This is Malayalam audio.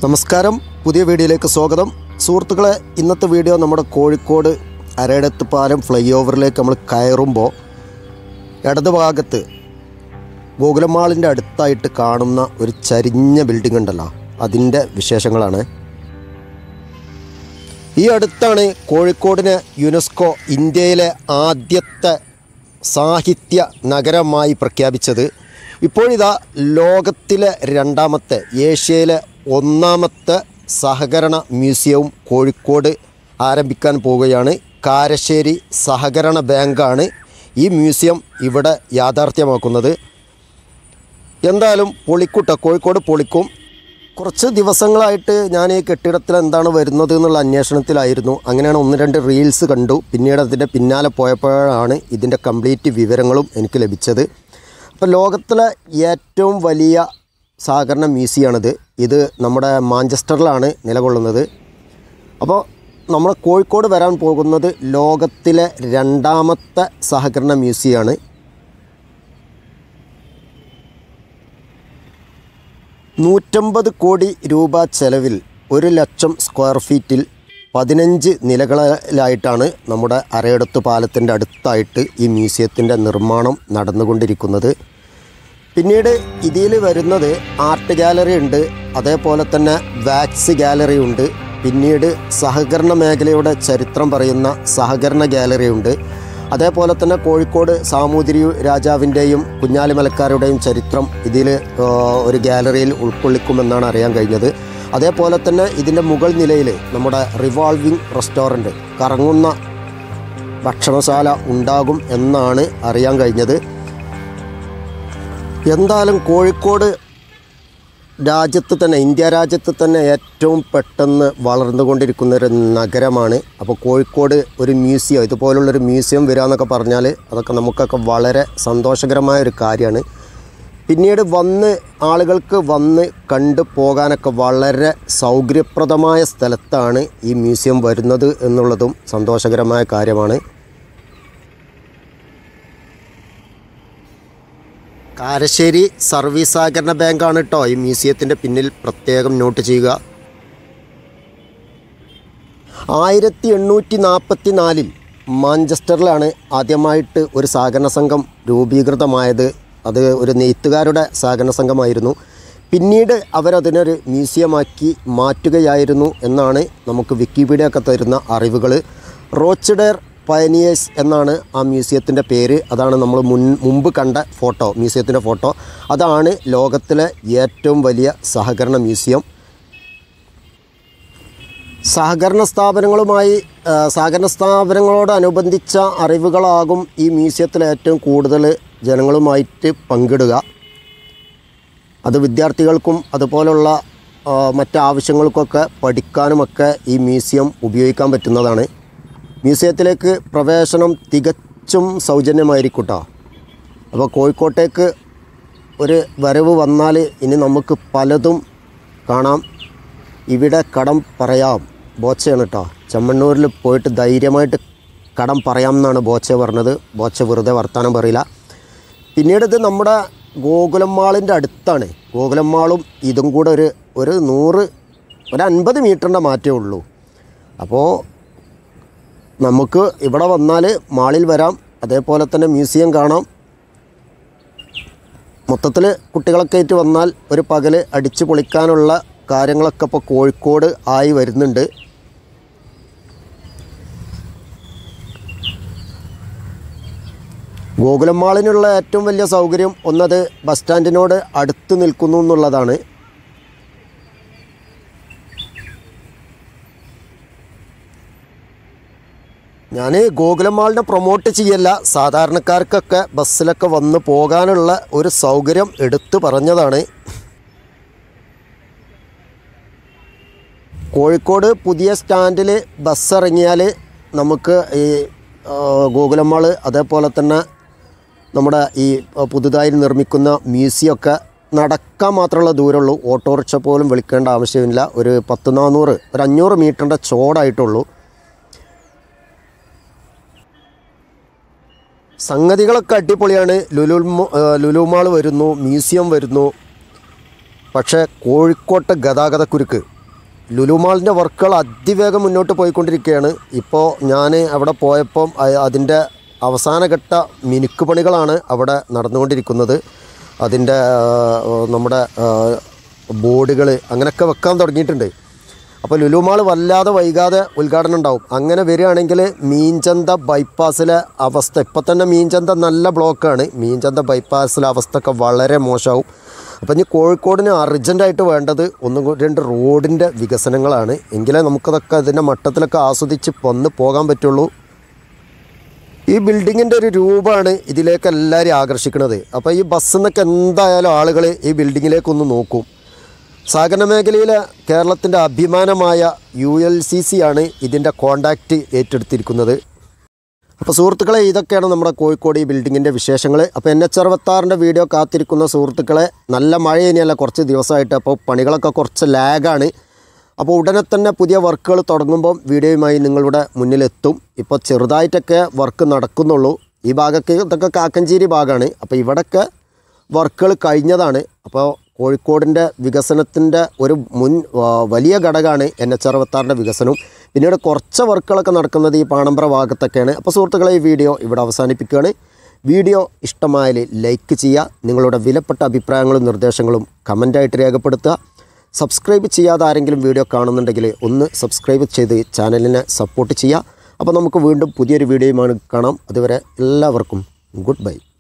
നമസ്കാരം പുതിയ വീഡിയോയിലേക്ക് സ്വാഗതം സുഹൃത്തുക്കളെ ഇന്നത്തെ വീഡിയോ നമ്മുടെ കോഴിക്കോട് അരയിടത്ത് പാലം ഫ്ലൈ ഓവറിലേക്ക് നമ്മൾ കയറുമ്പോൾ ഇടത് ഭാഗത്ത് ഗോകുലമാളിൻ്റെ അടുത്തായിട്ട് കാണുന്ന ഒരു ചരിഞ്ഞ ബിൽഡിംഗ് ഉണ്ടല്ലോ അതിൻ്റെ വിശേഷങ്ങളാണ് ഈ അടുത്താണ് കോഴിക്കോടിനെ യുനെസ്കോ ഇന്ത്യയിലെ ആദ്യത്തെ സാഹിത്യ നഗരമായി പ്രഖ്യാപിച്ചത് ഇപ്പോഴിതാ ലോകത്തിലെ രണ്ടാമത്തെ ഏഷ്യയിലെ ഒന്നാമത്തെ സഹകരണ മ്യൂസിയവും കോഴിക്കോട് ആരംഭിക്കാൻ പോവുകയാണ് കാരശ്ശേരി സഹകരണ ബാങ്കാണ് ഈ മ്യൂസിയം ഇവിടെ യാഥാർത്ഥ്യമാക്കുന്നത് എന്തായാലും പൊളിക്കുട്ട കോഴിക്കോട് പൊളിക്കും കുറച്ച് ദിവസങ്ങളായിട്ട് ഞാൻ ഈ കെട്ടിടത്തിൽ എന്താണ് വരുന്നത് എന്നുള്ള അന്വേഷണത്തിലായിരുന്നു അങ്ങനെയാണ് ഒന്ന് രണ്ട് റീൽസ് കണ്ടു പിന്നീട് അതിൻ്റെ പിന്നാലെ പോയപ്പോഴാണ് ഇതിൻ്റെ കംപ്ലീറ്റ് വിവരങ്ങളും എനിക്ക് ലഭിച്ചത് അപ്പോൾ ലോകത്തിലെ ഏറ്റവും വലിയ സഹകരണ മ്യൂസിയമാണിത് ഇത് നമ്മുടെ മാഞ്ചസ്റ്ററിലാണ് നിലകൊള്ളുന്നത് അപ്പോൾ നമ്മൾ കോഴിക്കോട് വരാൻ പോകുന്നത് ലോകത്തിലെ രണ്ടാമത്തെ സഹകരണ മ്യൂസിയമാണ് നൂറ്റമ്പത് കോടി രൂപ ചെലവിൽ ഒരു ലക്ഷം സ്ക്വയർ ഫീറ്റിൽ പതിനഞ്ച് നിലകളിലായിട്ടാണ് നമ്മുടെ അരയടത്ത് പാലത്തിൻ്റെ അടുത്തായിട്ട് ഈ മ്യൂസിയത്തിൻ്റെ നിർമ്മാണം നടന്നുകൊണ്ടിരിക്കുന്നത് പിന്നീട് ഇതിൽ വരുന്നത് ആർട്ട് ഗാലറി ഉണ്ട് അതേപോലെ തന്നെ വാക്സ് ഗാലറി ഉണ്ട് പിന്നീട് സഹകരണ മേഖലയുടെ ചരിത്രം പറയുന്ന സഹകരണ ഗാലറി ഉണ്ട് അതേപോലെ തന്നെ കോഴിക്കോട് സാമൂതിരി രാജാവിൻ്റെയും കുഞ്ഞാലിമലക്കാരുടെയും ചരിത്രം ഇതിൽ ഒരു ഗാലറിയിൽ ഉൾക്കൊള്ളിക്കുമെന്നാണ് അറിയാൻ കഴിഞ്ഞത് അതേപോലെ തന്നെ ഇതിൻ്റെ മുകൾ നിലയിൽ നമ്മുടെ റിവോൾവിംഗ് റെസ്റ്റോറൻറ്റ് കറങ്ങുന്ന ഭക്ഷണശാല ഉണ്ടാകും എന്നാണ് അറിയാൻ കഴിഞ്ഞത് എന്തായാലും കോഴിക്കോട് രാജ്യത്ത് തന്നെ ഇന്ത്യ രാജ്യത്ത് തന്നെ ഏറ്റവും പെട്ടെന്ന് വളർന്നുകൊണ്ടിരിക്കുന്ന ഒരു നഗരമാണ് അപ്പോൾ കോഴിക്കോട് ഒരു മ്യൂസിയം ഇതുപോലുള്ളൊരു മ്യൂസിയം വരിക എന്നൊക്കെ പറഞ്ഞാൽ അതൊക്കെ നമുക്കൊക്കെ വളരെ സന്തോഷകരമായ ഒരു കാര്യമാണ് പിന്നീട് വന്ന് ആളുകൾക്ക് വന്ന് കണ്ടു പോകാനൊക്കെ വളരെ സൗകര്യപ്രദമായ സ്ഥലത്താണ് ഈ മ്യൂസിയം വരുന്നത് എന്നുള്ളതും സന്തോഷകരമായ കാര്യമാണ് കാരശ്ശേരി സർവീസ് സഹകരണ ബാങ്കാണ് കേട്ടോ ഈ മ്യൂസിയത്തിൻ്റെ പിന്നിൽ പ്രത്യേകം നോട്ട് ചെയ്യുക ആയിരത്തി എണ്ണൂറ്റി നാൽപ്പത്തി നാലിൽ മാഞ്ചസ്റ്ററിലാണ് ആദ്യമായിട്ട് ഒരു സഹകരണ സംഘം രൂപീകൃതമായത് അത് ഒരു നെയ്ത്തുകാരുടെ സഹകരണ സംഘമായിരുന്നു പിന്നീട് അവരതിനൊരു മ്യൂസിയമാക്കി മാറ്റുകയായിരുന്നു എന്നാണ് നമുക്ക് വിക്കിപീഡിയ ഒക്കെ തരുന്ന അറിവുകൾ റോച്ചഡർ പയനിയേഴ്സ് എന്നാണ് ആ മ്യൂസിയത്തിൻ്റെ പേര് അതാണ് നമ്മൾ മുൻ മുമ്പ് കണ്ട ഫോട്ടോ മ്യൂസിയത്തിൻ്റെ ഫോട്ടോ അതാണ് ലോകത്തിലെ ഏറ്റവും വലിയ സഹകരണ മ്യൂസിയം സഹകരണ സ്ഥാപനങ്ങളുമായി ആ, സഹകരണ സ്ഥാപനങ്ങളോടനുബന്ധിച്ച അറിവുകളാകും ഈ മ്യൂസിയത്തിൽ ഏറ്റവും കൂടുതൽ ജനങ്ങളുമായിട്ട് പങ്കിടുക അത് വിദ്യാർത്ഥികൾക്കും അതുപോലുള്ള ആ, മറ്റ് ആവശ്യങ്ങൾക്കൊക്കെ പഠിക്കാനുമൊക്കെ ഈ മ്യൂസിയം ഉപയോഗിക്കാൻ പറ്റുന്നതാണ് മ്യൂസിയത്തിലേക്ക് പ്രവേശനം തികച്ചും സൗജന്യമായിരിക്കും കേട്ടോ അപ്പോൾ കോഴിക്കോട്ടേക്ക് ഒരു വരവ് വന്നാൽ ഇനി നമുക്ക് പലതും കാണാം ഇവിടെ കടം പറയാം ബോച്ചയാണ് കേട്ടോ ചെമ്മണ്ണൂരിൽ പോയിട്ട് ധൈര്യമായിട്ട് കടം പറയാം എന്നാണ് ബോച്ച പറഞ്ഞത് ബോച്ച വെറുതെ വർത്തമാനം പറയില്ല പിന്നീട് ഇത് നമ്മുടെ ഗോകുലം മാളിൻ്റെ അടുത്താണ് ഗോകുലം മാളും ഇതും കൂടെ ഒരു ഒരു നൂറ് ഒരു അൻപത് മീറ്ററിൻ്റെ മാറ്റമേ ഉള്ളൂ അപ്പോൾ നമുക്ക് ഇവിടെ വന്നാൽ മാളിൽ വരാം അതേപോലെ തന്നെ മ്യൂസിയം കാണാം മൊത്തത്തിൽ കുട്ടികളൊക്കെ ആയിട്ട് വന്നാൽ ഒരു പകൽ അടിച്ചു പൊളിക്കാനുള്ള കാര്യങ്ങളൊക്കെ ഇപ്പോൾ കോഴിക്കോട് ആയി വരുന്നുണ്ട് ഗോകുലം മാളിനുള്ള ഏറ്റവും വലിയ സൗകര്യം ഒന്നത് ബസ് സ്റ്റാൻഡിനോട് അടുത്ത് നിൽക്കുന്നു എന്നുള്ളതാണ് ഞാൻ ഗോകുലം മാളിനെ പ്രൊമോട്ട് ചെയ്യല്ല സാധാരണക്കാർക്കൊക്കെ ബസ്സിലൊക്കെ വന്ന് പോകാനുള്ള ഒരു സൗകര്യം എടുത്തു പറഞ്ഞതാണ് കോഴിക്കോട് പുതിയ സ്റ്റാൻഡിൽ ബസ് ഇറങ്ങിയാൽ നമുക്ക് ഈ ആ, ഗോകുലം മാള് അതേപോലെ തന്നെ നമ്മുടെ ഈ ആ, പുതുതായി നിർമ്മിക്കുന്ന മ്യൂസിയമൊക്കെ നടക്കാൻ മാത്രമുള്ള ദൂരമുള്ളൂ ഓട്ടോറിക്ഷ പോലും വിളിക്കേണ്ട ആവശ്യമില്ല ഒരു പത്ത് നാനൂറ് ഒരു അഞ്ഞൂറ് മീറ്ററിൻ്റെ ചോടായിട്ടുള്ളൂ സംഗതികളൊക്കെ അടിപൊളിയാണ് ലുലു ലുലുമാൾ വരുന്നു മ്യൂസിയം വരുന്നു പക്ഷേ കോഴിക്കോട്ടെ ഗതാഗതക്കുരുക്ക് ലുലുമാളിൻ്റെ വർക്കുകൾ അതിവേഗം മുന്നോട്ട് പോയിക്കൊണ്ടിരിക്കുകയാണ് ഇപ്പോൾ ഞാൻ അവിടെ പോയപ്പം അ- അതിൻ്റെ അവസാനഘട്ട മിനുക്ക് പണികളാണ് അവിടെ നടന്നുകൊണ്ടിരിക്കുന്നത് അതിൻ്റെ ആ, നമ്മുടെ ബോർഡുകൾ അങ്ങനെയൊക്കെ വെക്കാൻ തുടങ്ങിയിട്ടുണ്ട് അപ്പോൾ ലുലുമാൾ വല്ലാതെ വൈകാതെ ഉദ്ഘാടനം ഉണ്ടാവും അങ്ങനെ വരികയാണെങ്കിൽ മീൻചന്ത ബൈപ്പാസിലെ അവസ്ഥ ഇപ്പം തന്നെ മീൻചന്ത നല്ല ബ്ലോക്കാണ് മീൻചന്ത ബൈപ്പാസിലെ അവസ്ഥ ഒക്കെ വളരെ മോശമാവും അപ്പം ഇനി കോഴിക്കോടിന് അർജൻറ്റായിട്ട് വേണ്ടത് ഒന്നും കൂടി രണ്ട് റോഡിൻ്റെ വികസനങ്ങളാണ് എങ്കിലേ നമുക്കതൊക്കെ ഇതിൻ്റെ മട്ടത്തിലൊക്കെ ആസ്വദിച്ച് വന്ന് പോകാൻ പറ്റുള്ളൂ ഈ ബിൽഡിങ്ങിൻ്റെ ഒരു രൂപമാണ് ഇതിലേക്ക് എല്ലാവരും ആകർഷിക്കുന്നത് അപ്പോൾ ഈ ബസ്സിൽ നിന്നൊക്കെ എന്തായാലും ആളുകൾ ഈ ബിൽഡിങ്ങിലേക്കൊന്ന് നോക്കും സഹകരണ മേഖലയിലെ കേരളത്തിൻ്റെ അഭിമാനമായ യു എൽ സി സി ആണ് ഇതിൻ്റെ കോണ്ടാക്റ്റ് ഏറ്റെടുത്തിരിക്കുന്നത് അപ്പോൾ സുഹൃത്തുക്കളെ ഇതൊക്കെയാണ് നമ്മുടെ കോഴിക്കോട് ഈ ബിൽഡിങ്ങിൻ്റെ വിശേഷങ്ങൾ അപ്പോൾ എൻ എച്ച് അറുപത്താറിൻ്റെ വീഡിയോ കാത്തിരിക്കുന്ന സുഹൃത്തുക്കളെ നല്ല മഴ ഇനിയല്ല കുറച്ച് ദിവസമായിട്ട് അപ്പോൾ പണികളൊക്കെ കുറച്ച് ലാഗാണ് അപ്പോൾ ഉടനെ തന്നെ പുതിയ വർക്കുകൾ തുടങ്ങുമ്പം വീഡിയോയുമായി നിങ്ങളുടെ മുന്നിലെത്തും ഇപ്പോൾ ചെറുതായിട്ടൊക്കെ വർക്ക് നടക്കുന്നുള്ളൂ ഈ ഭാഗമൊക്കെ ഇതൊക്കെ കാക്കഞ്ചേരി ഭാഗമാണ് അപ്പോൾ ഇവിടെയൊക്കെ വർക്കുകൾ കഴിഞ്ഞതാണ് അപ്പോൾ കോഴിക്കോടിൻ്റെ വികസനത്തിൻ്റെ ഒരു മുൻ ആ, വലിയ ഘടകമാണ് എൻ എച്ച് അറുപത്താറിൻ്റെ വികസനവും പിന്നീട് കുറച്ച് വർക്കുകളൊക്കെ നടക്കുന്നത് ഈ പാണമ്പ്ര ഭാഗത്തൊക്കെയാണ് അപ്പോൾ സുഹൃത്തുക്കളെ ഈ വീഡിയോ ഇവിടെ അവസാനിപ്പിക്കുകയാണ് വീഡിയോ ഇഷ്ടമായാൽ ലൈക്ക് ചെയ്യുക നിങ്ങളുടെ വിലപ്പെട്ട അഭിപ്രായങ്ങളും നിർദ്ദേശങ്ങളും കമൻറ്റായിട്ട് രേഖപ്പെടുത്തുക സബ്സ്ക്രൈബ് ചെയ്യാതെ ആരെങ്കിലും വീഡിയോ കാണുന്നുണ്ടെങ്കിൽ ഒന്ന് സബ്സ്ക്രൈബ് ചെയ്ത് ചാനലിനെ സപ്പോർട്ട് ചെയ്യുക അപ്പോൾ നമുക്ക് വീണ്ടും പുതിയൊരു വീഡിയോയുമാണ് കാണാം അതുവരെ എല്ലാവർക്കും ഗുഡ് ബൈ